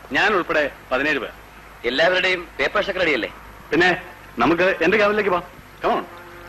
ഞാൻ ഉൾപ്പെടെ പതിനേഴ് പേർ എല്ലാവരുടെയും പേപ്പേഴ്സൊക്കെ റെഡിയല്ലേ പിന്നെ നമുക്ക് എന്റെ ക്യാബിനിലേക്ക് പോവാം കമോൺ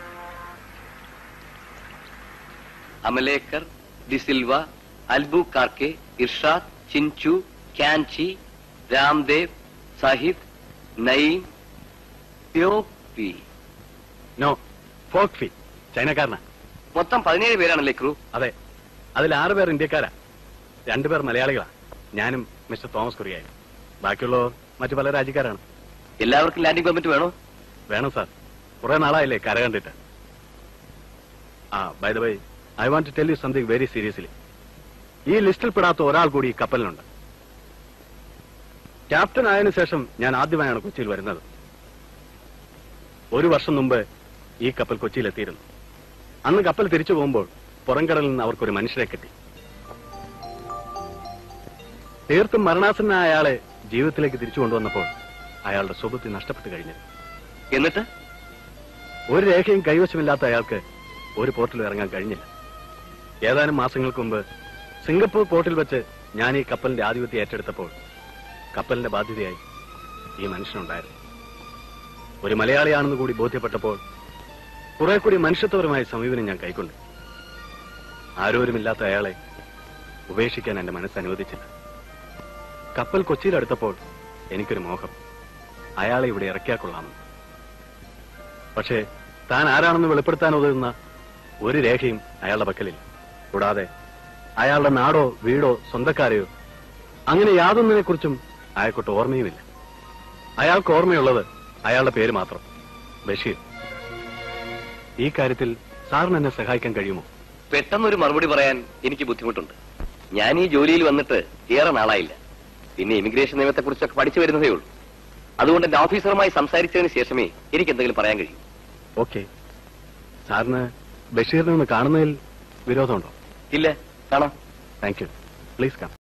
അമലേക്കർ ഡിസിൽവ അൽബു കാർക്കെ ഇർഷാദ് ചിൻചു ക്യാൻചി രാംദേവ് സാഹിബ് നയീം പ്യോപി നോ ഫോക്ക് ഫി ചൈനക്കാരനാ മൊത്തം പതിനേഴ് പേരാണല്ലേ ക്രൂ അതെ അതിൽ ആറ് പേർ ഇന്ത്യക്കാരാ രണ്ടുപേർ മലയാളികളാ ഞാനും മിസ്റ്റർ തോമസ് കുറിയായും ബാക്കിയുള്ളവർ മറ്റു പല രാജ്യക്കാരാണ് എല്ലാവർക്കും ലാൻഡിംഗ് പെർമിറ്റ് വേണോ വേണം സാർ കുറെ നാളായില്ലേ കര കണ്ടിട്ട് ആ by the way I want to tell you something very seriously ഈ ലിസ്റ്റിൽ പെടാത്ത ഒരാൾ കൂടി ഈ കപ്പലിനുണ്ട് ക്യാപ്റ്റൻ ആയതിനു ശേഷം ഞാൻ ആദ്യമായാണ് കൊച്ചിയിൽ വരുന്നത് ഒരു വർഷം മുമ്പ് ഈ കപ്പൽ കൊച്ചിയിൽ എത്തിയിരുന്നു അന്ന് കപ്പൽ തിരിച്ചു പോകുമ്പോൾ പുറംകടലിൽ നിന്ന് അവർക്കൊരു മനുഷ്യരെ കിട്ടി തീർത്തും മരണാസനായ അയാളെ ജീവിതത്തിലേക്ക് തിരിച്ചു കൊണ്ടുവന്നപ്പോൾ അയാളുടെ സ്വബുദ്ധി നഷ്ടപ്പെട്ടു കഴിഞ്ഞു എന്നിട്ട് ഒരു രേഖയും കൈവശമില്ലാത്ത അയാൾക്ക് ഒരു പോർട്ടിൽ ഇറങ്ങാൻ കഴിഞ്ഞില്ല ഏതാനും മാസങ്ങൾക്ക് മുമ്പ് സിംഗപ്പൂർ പോർട്ടിൽ വെച്ച് ഞാൻ ഈ കപ്പലിന്റെ ആധിപത്യം ഏറ്റെടുത്തപ്പോൾ കപ്പലിന്റെ ബാധ്യതയായി ഈ മനുഷ്യനുണ്ടായിരുന്നു ഒരു മലയാളിയാണെന്ന് കൂടി ബോധ്യപ്പെട്ടപ്പോൾ കുറെ കൂടി മനുഷ്യത്വപരമായ സമീപനം ഞാൻ കൈക്കൊണ്ടു ആരോരുമില്ലാത്ത അയാളെ ഉപേക്ഷിക്കാൻ എന്റെ മനസ്സ് അനുവദിച്ചില്ല കപ്പൽ കൊച്ചിയിലെടുത്തപ്പോൾ എനിക്കൊരു മോഹം അയാളെ ഇവിടെ ഇറക്കിയാൽ കൊള്ളാമെന്ന് പക്ഷേ താൻ ആരാണെന്ന് വെളിപ്പെടുത്താൻ ഉതകുന്ന ഒരു രേഖയും അയാളുടെ പക്കലില്ല കൂടാതെ അയാളുടെ നാടോ വീടോ സ്വന്തക്കാരെയോ അങ്ങനെ യാതൊന്നിനെ കുറിച്ചും അയാൾക്കൊട്ട് ഓർമ്മയുമില്ല അയാൾക്ക് ഓർമ്മയുള്ളത് അയാളുടെ പേര് മാത്രം ബഷീർ ഈ കാര്യത്തിൽ സാറിന് എന്നെ സഹായിക്കാൻ കഴിയുമോ പെട്ടെന്നൊരു മറുപടി പറയാൻ എനിക്ക് ബുദ്ധിമുട്ടുണ്ട് ഞാൻ ഈ ജോലിയിൽ വന്നിട്ട് ഏറെ നാളായില്ല പിന്നെ ഇമിഗ്രേഷൻ നിയമത്തെ കുറിച്ചൊക്കെ പഠിച്ചു വരുന്നതേ ഉള്ളൂ അതുകൊണ്ട് എന്റെ ഓഫീസറുമായി സംസാരിച്ചതിന് ശേഷമേ എനിക്ക് എന്തെങ്കിലും പറയാൻ കഴിയൂ ഓക്കെ സാറിന് ബഷീറിനെ ഒന്ന് കാണുന്നതിൽ വിരോധമുണ്ടോ ഇല്ല കാണാം താങ്ക് യു പ്ലീസ് കം